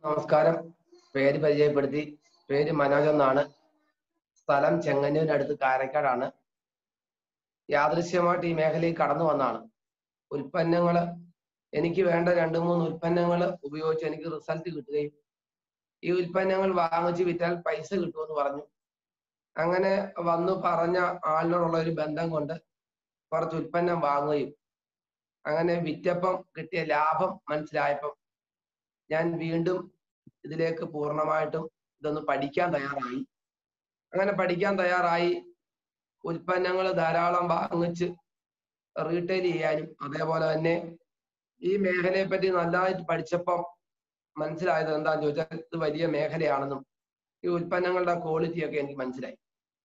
നമസ്കാരം പേര് പരിചയപ്പെടുത്തി പേര് മനോജ് എന്നാണ് സ്ഥലം ചെങ്ങന്നൂരിനടുത്ത് കാരക്കാടാണ് യാദൃശ്യമായിട്ട് ഈ മേഖലയിൽ കടന്നു വന്നാണ് ഉൽപ്പന്നങ്ങൾ എനിക്ക് വേണ്ട രണ്ട് മൂന്ന് ഉൽപ്പന്നങ്ങൾ ഉപയോഗിച്ച് എനിക്ക് റിസൾട്ട് കിട്ടുകയും ഈ ഉൽപ്പന്നങ്ങൾ വാങ്ങിച്ച് വിറ്റാൽ പൈസ കിട്ടുമെന്ന് പറഞ്ഞു അങ്ങനെ വന്നു പറഞ്ഞ ആളിനോടുള്ള ഒരു ബന്ധം കൊണ്ട് കുറച്ച് ഉൽപ്പന്നം വാങ്ങുകയും അങ്ങനെ വിറ്റപ്പം കിട്ടിയ ലാഭം മനസ്സിലായപ്പം ഞാൻ വീണ്ടും ഇതിലേക്ക് പൂർണ്ണമായിട്ടും ഇതൊന്ന് പഠിക്കാൻ തയ്യാറായി അങ്ങനെ പഠിക്കാൻ തയ്യാറായി ഉൽപ്പന്നങ്ങൾ ധാരാളം വാങ്ങിച്ച് റീറ്റെയിൽ ചെയ്യാനും അതേപോലെ തന്നെ ഈ മേഖലയെ പറ്റി നല്ലതായിട്ട് പഠിച്ചപ്പം മനസ്സിലായത് എന്താന്ന് ചോദിച്ചാൽ ഇത് വലിയ മേഖലയാണെന്നും ഈ ഉൽപ്പന്നങ്ങളുടെ ക്വാളിറ്റി ഒക്കെ എനിക്ക് മനസ്സിലായി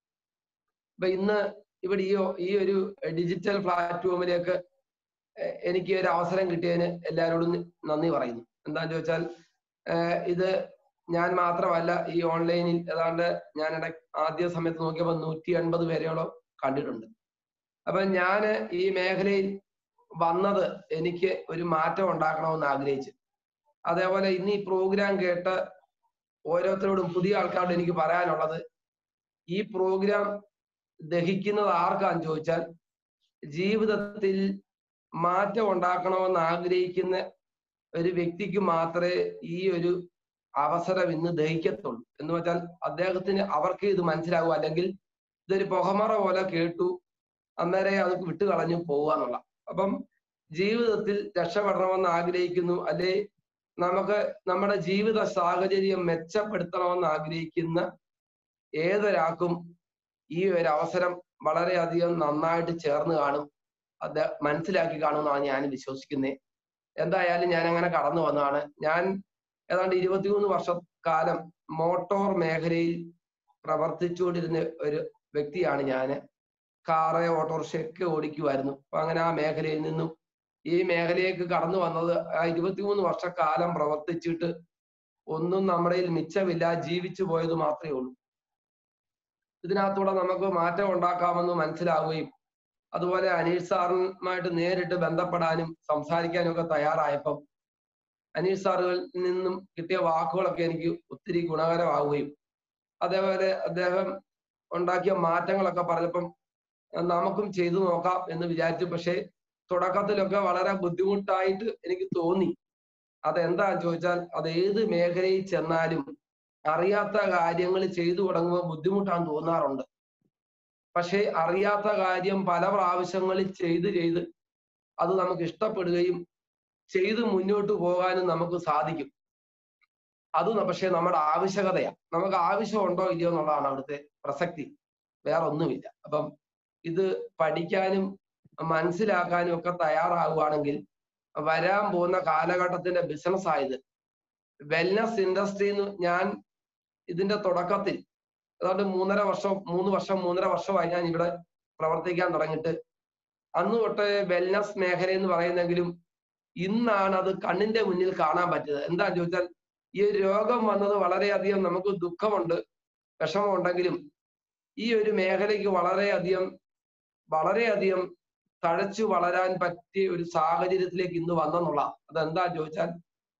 അപ്പൊ ഇന്ന് ഇവിടെ ഈ ഈ ഒരു ഡിജിറ്റൽ പ്ലാറ്റ്ഫോമിലേക്ക് എനിക്ക് ഒരു അവസരം കിട്ടിയതിന് എല്ലാവരോടും നന്ദി പറയുന്നു എന്താന്ന് ചോദിച്ചാൽ ഇത് ഞാൻ മാത്രമല്ല ഈ ഓൺലൈനിൽ ഏതാണ്ട് ഞാൻ ആദ്യ സമയത്ത് നോക്കിയപ്പോൾ നൂറ്റി എൺപത് പേരോളം കണ്ടിട്ടുണ്ട് അപ്പൊ ഞാൻ ഈ മേഖലയിൽ വന്നത് എനിക്ക് ഒരു മാറ്റം ഉണ്ടാക്കണമെന്ന് ആഗ്രഹിച്ചു അതേപോലെ ഇന്ന് ഈ പ്രോഗ്രാം കേട്ട് ഓരോരുത്തരോടും പുതിയ ആൾക്കാരോട് എനിക്ക് പറയാനുള്ളത് ഈ പ്രോഗ്രാം ദഹിക്കുന്നത് ആർക്കാന്ന് ചോദിച്ചാൽ ജീവിതത്തിൽ മാറ്റം ഉണ്ടാക്കണമെന്ന് ആഗ്രഹിക്കുന്ന ഒരു വ്യക്തിക്ക് മാത്രമേ ഈ ഒരു അവസരം ഇന്ന് ദഹിക്കത്തുള്ളൂ എന്ന് വെച്ചാൽ അദ്ദേഹത്തിന് അവർക്ക് ഇത് മനസ്സിലാകും അല്ലെങ്കിൽ ഇതൊരു പുകമറ പോലെ കേട്ടു അന്നേരം അത് വിട്ടുകളഞ്ഞു പോവുക എന്നുള്ള അപ്പം ജീവിതത്തിൽ രക്ഷപ്പെടണമെന്ന് ആഗ്രഹിക്കുന്നു അല്ലെ നമുക്ക് നമ്മുടെ ജീവിത സാഹചര്യം മെച്ചപ്പെടുത്തണമെന്ന് ആഗ്രഹിക്കുന്ന ഏതൊരാൾക്കും ഈ ഒരു അവസരം വളരെയധികം നന്നായിട്ട് ചേർന്ന് കാണും അത് മനസ്സിലാക്കി കാണുമെന്നാണ് ഞാൻ വിശ്വസിക്കുന്നത് എന്തായാലും ഞാൻ അങ്ങനെ കടന്നു വന്നതാണ് ഞാൻ ഏതാണ്ട് ഇരുപത്തിമൂന്ന് വർഷക്കാലം മോട്ടോർ മേഖലയിൽ പ്രവർത്തിച്ചുകൊണ്ടിരുന്ന ഒരു വ്യക്തിയാണ് ഞാൻ കാറ് ഓട്ടോറിക്ഷയൊക്കെ ഓടിക്കുമായിരുന്നു അപ്പൊ അങ്ങനെ ആ മേഖലയിൽ നിന്നും ഈ മേഖലയിലേക്ക് കടന്നു വന്നത് ആ ഇരുപത്തിമൂന്ന് വർഷക്കാലം പ്രവർത്തിച്ചിട്ട് ഒന്നും നമ്മുടെ മിച്ചമില്ല ജീവിച്ചു പോയത് മാത്രമേ ഉള്ളൂ ഇതിനകത്തൂടെ നമുക്ക് മാറ്റം ഉണ്ടാക്കാമെന്ന് മനസ്സിലാവുകയും അതുപോലെ അനീഷ് സാറുമായിട്ട് നേരിട്ട് ബന്ധപ്പെടാനും സംസാരിക്കാനും ഒക്കെ തയ്യാറായപ്പം അനീഷ് സാറുകളിൽ നിന്നും കിട്ടിയ വാക്കുകളൊക്കെ എനിക്ക് ഒത്തിരി ഗുണകരമാവുകയും അതേപോലെ അദ്ദേഹം ഉണ്ടാക്കിയ മാറ്റങ്ങളൊക്കെ പറഞ്ഞപ്പം നമുക്കും ചെയ്തു നോക്കാം എന്ന് വിചാരിച്ചു പക്ഷേ തുടക്കത്തിലൊക്കെ വളരെ ബുദ്ധിമുട്ടായിട്ട് എനിക്ക് തോന്നി അതെന്താ ചോദിച്ചാൽ അത് ഏത് മേഖലയിൽ ചെന്നാലും അറിയാത്ത കാര്യങ്ങൾ ചെയ്തു തുടങ്ങുമ്പോൾ ബുദ്ധിമുട്ടാന്ന് തോന്നാറുണ്ട് പക്ഷേ അറിയാത്ത കാര്യം പല പ്രാവശ്യങ്ങളിൽ ചെയ്ത് ചെയ്ത് അത് നമുക്ക് ഇഷ്ടപ്പെടുകയും ചെയ്ത് മുന്നോട്ട് പോകാനും നമുക്ക് സാധിക്കും അത് പക്ഷേ നമ്മുടെ ആവശ്യകതയാണ് നമുക്ക് ആവശ്യമുണ്ടോ ഇല്ലയോ എന്നുള്ളതാണ് അവിടുത്തെ പ്രസക്തി വേറെ ഒന്നുമില്ല അപ്പം ഇത് പഠിക്കാനും മനസ്സിലാക്കാനും ഒക്കെ തയ്യാറാവുകയാണെങ്കിൽ വരാൻ പോകുന്ന കാലഘട്ടത്തിന്റെ ബിസിനസ് ആയത് വെൽനസ് ഇൻഡസ്ട്രി ഞാൻ ഇതിന്റെ തുടക്കത്തിൽ ഏതാണ്ട് മൂന്നര വർഷം മൂന്ന് വർഷം മൂന്നര വർഷമായി ഞാൻ ഇവിടെ പ്രവർത്തിക്കാൻ തുടങ്ങിയിട്ട് അന്ന് തൊട്ട് വെൽനസ് മേഖല എന്ന് പറയുന്നെങ്കിലും ഇന്നാണ് അത് കണ്ണിന്റെ മുന്നിൽ കാണാൻ പറ്റിയത് എന്താന്ന് ചോദിച്ചാൽ ഈ രോഗം വന്നത് വളരെയധികം നമുക്ക് ദുഃഖമുണ്ട് വിഷമമുണ്ടെങ്കിലും ഈ ഒരു മേഖലയ്ക്ക് വളരെയധികം വളരെയധികം തഴച്ചു വളരാൻ പറ്റിയ ഒരു സാഹചര്യത്തിലേക്ക് ഇന്ന് വന്നെന്നുള്ള അതെന്താ ചോദിച്ചാൽ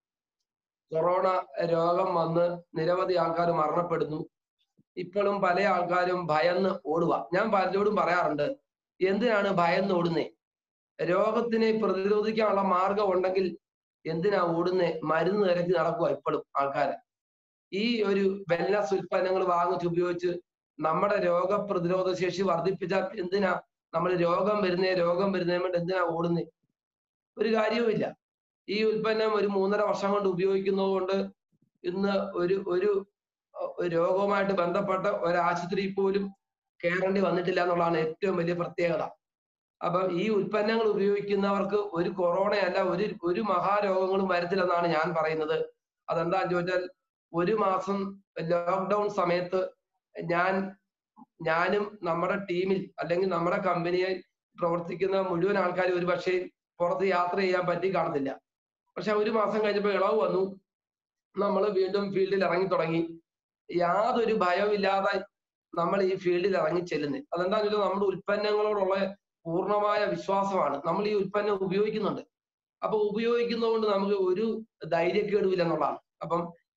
കൊറോണ രോഗം വന്ന് നിരവധി ആൾക്കാർ മരണപ്പെടുന്നു ഇപ്പോഴും പല ആൾക്കാരും ഭയന്ന് ഓടുക ഞാൻ പലരോടും പറയാറുണ്ട് എന്തിനാണ് ഭയന്ന് ഓടുന്നേ രോഗത്തിനെ പ്രതിരോധിക്കാനുള്ള മാർഗം ഉണ്ടെങ്കിൽ എന്തിനാ ഓടുന്നേ മരുന്ന് നിരക്കി നടക്കുക ഇപ്പോഴും ആൾക്കാര് ഈ ഒരു വെൽനസ് ഉൽപ്പന്നങ്ങൾ വാങ്ങിച്ച് ഉപയോഗിച്ച് നമ്മുടെ രോഗപ്രതിരോധ ശേഷി വർദ്ധിപ്പിച്ചാൽ എന്തിനാ നമ്മൾ രോഗം വരുന്നേ രോഗം വരുന്നേ കൊണ്ട് എന്തിനാ ഓടുന്നേ ഒരു കാര്യവുമില്ല ഈ ഉൽപ്പന്നം ഒരു മൂന്നര വർഷം കൊണ്ട് ഉപയോഗിക്കുന്നത് കൊണ്ട് ഇന്ന് ഒരു ഒരു രോഗവുമായിട്ട് ബന്ധപ്പെട്ട ഒരാശുപത്രിയിൽ പോലും കയറേണ്ടി വന്നിട്ടില്ല എന്നുള്ളതാണ് ഏറ്റവും വലിയ പ്രത്യേകത അപ്പൊ ഈ ഉൽപ്പന്നങ്ങൾ ഉപയോഗിക്കുന്നവർക്ക് ഒരു കൊറോണയല്ല ഒരു ഒരു മഹാരോഗങ്ങളും വരത്തില്ലെന്നാണ് ഞാൻ പറയുന്നത് അതെന്താന്ന് ചോദിച്ചാൽ ഒരു മാസം ലോക്ക്ഡൗൺ സമയത്ത് ഞാൻ ഞാനും നമ്മുടെ ടീമിൽ അല്ലെങ്കിൽ നമ്മുടെ കമ്പനിയിൽ പ്രവർത്തിക്കുന്ന മുഴുവൻ ആൾക്കാർ ഒരു പക്ഷേ പുറത്ത് യാത്ര ചെയ്യാൻ പറ്റി കാണത്തില്ല പക്ഷെ ഒരു മാസം കഴിഞ്ഞപ്പോൾ ഇളവ് വന്നു നമ്മൾ വീണ്ടും ഫീൽഡിൽ ഇറങ്ങി തുടങ്ങി യാതൊരു ഭയമില്ലാതെ നമ്മൾ ഈ ഫീൽഡിൽ ഇറങ്ങി ചെല്ലുന്നത് അതെന്താണെന്ന് വെച്ചാൽ നമ്മുടെ ഉൽപ്പന്നങ്ങളോടുള്ള പൂർണ്ണമായ വിശ്വാസമാണ് നമ്മൾ ഈ ഉൽപ്പന്നം ഉപയോഗിക്കുന്നുണ്ട് അപ്പൊ ഉപയോഗിക്കുന്നതുകൊണ്ട് നമുക്ക് ഒരു ധൈര്യക്കേടുമില്ല എന്നുള്ളതാണ് അപ്പം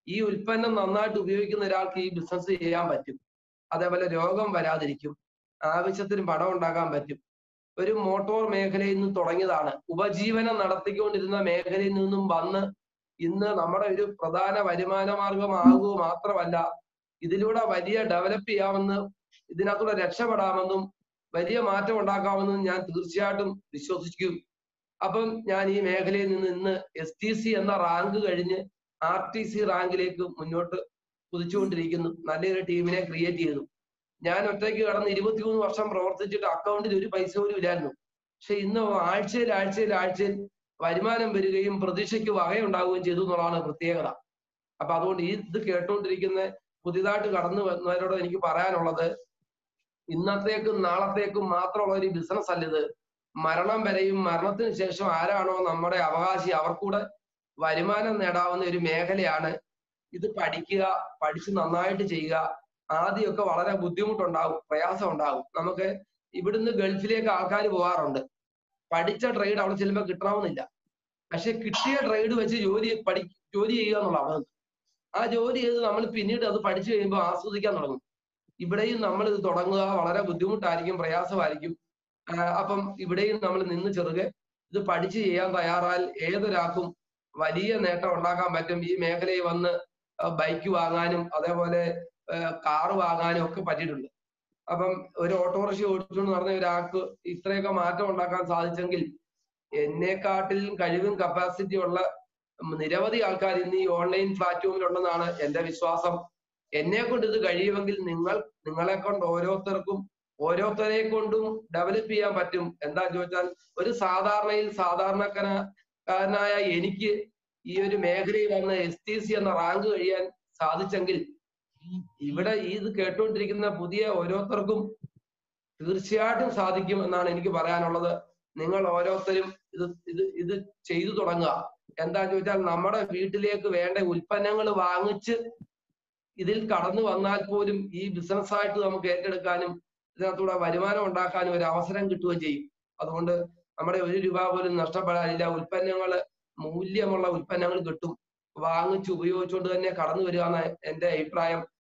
ഈ ഉൽപ്പന്നം നന്നായിട്ട് ഉപയോഗിക്കുന്ന ഒരാൾക്ക് ഈ ബിസിനസ് ചെയ്യാൻ പറ്റും അതേപോലെ രോഗം വരാതിരിക്കും ആവശ്യത്തിന് പണം ഉണ്ടാക്കാൻ പറ്റും ഒരു മോട്ടോർ മേഖലയിൽ നിന്ന് തുടങ്ങിയതാണ് ഉപജീവനം നടത്തിക്കൊണ്ടിരുന്ന മേഖലയിൽ നിന്നും വന്ന് ഇന്ന് നമ്മുടെ ഒരു പ്രധാന വരുമാന മാർഗമാകുക മാത്രമല്ല ഇതിലൂടെ വലിയ ഡെവലപ്പ് ചെയ്യാമെന്ന് ഇതിനകത്തൂടെ രക്ഷപ്പെടാമെന്നും വലിയ മാറ്റം ഉണ്ടാക്കാമെന്നും ഞാൻ തീർച്ചയായിട്ടും വിശ്വസിക്കും അപ്പം ഞാൻ ഈ മേഖലയിൽ നിന്ന് ഇന്ന് എസ് ടി സി എന്ന റാങ്ക് കഴിഞ്ഞ് ആർ ടി സി റാങ്കിലേക്ക് മുന്നോട്ട് കുതിച്ചുകൊണ്ടിരിക്കുന്നു നല്ലൊരു ടീമിനെ ക്രിയേറ്റ് ചെയ്തു ഞാൻ ഒറ്റയ്ക്ക് കടന്ന് ഇരുപത്തിമൂന്ന് വർഷം പ്രവർത്തിച്ചിട്ട് അക്കൗണ്ടിൽ ഒരു പൈസ പോലും ഇല്ലായിരുന്നു പക്ഷെ ഇന്ന് ആഴ്ചയിൽ ആഴ്ചയിൽ ആഴ്ചയിൽ വരുമാനം വരികയും പ്രതീക്ഷയ്ക്ക് വകയുണ്ടാവുകയും ചെയ്തു എന്നുള്ളതാണ് പ്രത്യേകത അപ്പൊ അതുകൊണ്ട് ഈ ഇത് കേട്ടുകൊണ്ടിരിക്കുന്ന പുതിയതായിട്ട് കടന്നു വന്നവരോട് എനിക്ക് പറയാനുള്ളത് ഇന്നത്തേക്കും നാളത്തേക്കും മാത്രമുള്ള ഒരു ബിസിനസ് അല്ല ഇത് മരണം വരെയും മരണത്തിന് ശേഷം ആരാണോ നമ്മുടെ അവകാശി അവർക്കൂടെ വരുമാനം നേടാവുന്ന ഒരു മേഖലയാണ് ഇത് പഠിക്കുക പഠിച്ച് നന്നായിട്ട് ചെയ്യുക ആദ്യമൊക്കെ വളരെ ബുദ്ധിമുട്ടുണ്ടാകും പ്രയാസം ഉണ്ടാകും നമുക്ക് ഇവിടുന്ന് ഗൾഫിലേക്ക് ആൾക്കാർ പോകാറുണ്ട് പഠിച്ച ട്രേഡ് അവിടെ ചെല്ലുമ്പോൾ കിട്ടണമെന്നില്ല പക്ഷെ കിട്ടിയ ട്രേഡ് വെച്ച് ജോലി പഠി ജോലി ചെയ്യുക എന്നുള്ളതാണ് ആ ജോലി ചെയ്ത് നമ്മൾ പിന്നീട് അത് പഠിച്ചു കഴിയുമ്പോൾ ആസ്വദിക്കാൻ തുടങ്ങും ഇവിടെയും നമ്മൾ ഇത് തുടങ്ങുക വളരെ ബുദ്ധിമുട്ടായിരിക്കും പ്രയാസമായിരിക്കും ആ, അപ്പം ഇവിടെയും നമ്മൾ നിന്ന് ചെറുകെ ഇത് പഠിച്ച് ചെയ്യാൻ തയ്യാറായാൽ ഏതൊരാൾക്കും വലിയ നേട്ടം ഉണ്ടാക്കാൻ പറ്റും ഈ മേഖലയിൽ വന്ന് ബൈക്ക് വാങ്ങാനും അതേപോലെ കാറ് വാങ്ങാനും ഒക്കെ പറ്റിയിട്ടുണ്ട് അപ്പം ഒരു ഓട്ടോറിക്ഷ ഓടിച്ചുകൊണ്ട് നടന്ന ഒരാൾക്ക് ഇത്രയൊക്കെ മാറ്റം ഉണ്ടാക്കാൻ സാധിച്ചെങ്കിൽ എന്നെക്കാട്ടിലും കഴിവും കപ്പാസിറ്റി ഉള്ള നിരവധി ആൾക്കാർ ഇന്ന് ഈ ഓൺലൈൻ പ്ലാറ്റ്ഫോമിൽ ഉണ്ടെന്നാണ് എന്റെ വിശ്വാസം എന്നെ കൊണ്ട് ഇത് കഴിയുമെങ്കിൽ നിങ്ങൾ നിങ്ങളെ കൊണ്ട് ഓരോരുത്തർക്കും ഓരോരുത്തരെ കൊണ്ടും ഡെവലപ്പ് ചെയ്യാൻ പറ്റും എന്താ ചോദിച്ചാൽ ഒരു സാധാരണയിൽ സാധാരണക്കാരനായ എനിക്ക് ഈ ഒരു മേഖലയിൽ വന്ന് എസ് ടി സി എന്ന റാങ്ക് കഴിയാൻ സാധിച്ചെങ്കിൽ ഇവിടെ ഇത് കേട്ടുകൊണ്ടിരിക്കുന്ന പുതിയ ഓരോരുത്തർക്കും തീർച്ചയായിട്ടും സാധിക്കും എന്നാണ് എനിക്ക് പറയാനുള്ളത് നിങ്ങൾ ഓരോരുത്തരും ഇത് ഇത് ഇത് ചെയ്തു തുടങ്ങുക എന്താ ചോദിച്ചാൽ നമ്മുടെ വീട്ടിലേക്ക് വേണ്ട ഉൽപ്പന്നങ്ങൾ വാങ്ങിച്ച് ഇതിൽ കടന്നു വന്നാൽ പോലും ഈ ബിസിനസ് ആയിട്ട് നമുക്ക് ഏറ്റെടുക്കാനും ഇതിനകത്തൂടെ വരുമാനം ഉണ്ടാക്കാനും ഒരു അവസരം കിട്ടുകയും ചെയ്യും അതുകൊണ്ട് നമ്മുടെ ഒരു രൂപ പോലും നഷ്ടപ്പെടാനില്ല ഉൽപ്പന്നങ്ങൾ മൂല്യമുള്ള ഉൽപ്പന്നങ്ങൾ കിട്ടും വാങ്ങിച്ച് ഉപയോഗിച്ചുകൊണ്ട് തന്നെ കടന്നു വരിക എന്ന എന്റെ അഭിപ്രായം